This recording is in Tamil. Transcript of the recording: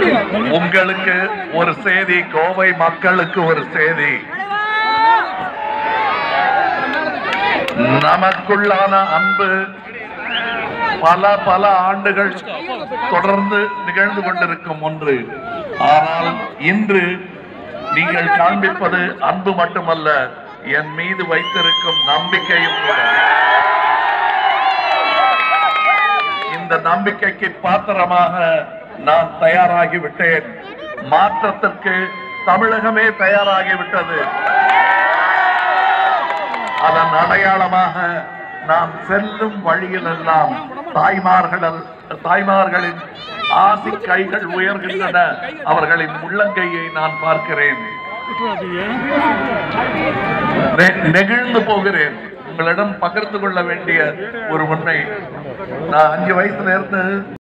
உங்களுக்கு ஒரு செய்தி கோவை மக்களுக்கு ஒரு செய்தி நமக்குள்ளான அன்பு பல பல ஆண்டுகள் தொடர்ந்து நிகழ்ந்து கொண்டிருக்கும் ஒன்று ஆனால் இன்று நீங்கள் காண்பிப்பது அன்பு மட்டுமல்ல என் மீது வைத்திருக்கும் நம்பிக்கையும் கூட இந்த நம்பிக்கைக்கு பாத்திரமாக நான் தயாராகி விட்டேன் மாற்றத்திற்கு தமிழகமே தயாராகி விட்டது அதன் அடையாளமாக நாம் செல்லும் வழியிலெல்லாம் தாய்மார்கள் தாய்மார்களின் ஆசி கைகள் உயர்கின்றன அவர்களின் உள்ளங்கையை நான் பார்க்கிறேன் நெ- நெகிழ்ந்து போகிறேன் உங்களிடம் பகிர்ந்து கொள்ள வேண்டிய ஒரு உண்மை நான் அஞ்சு வயசுல இருந்து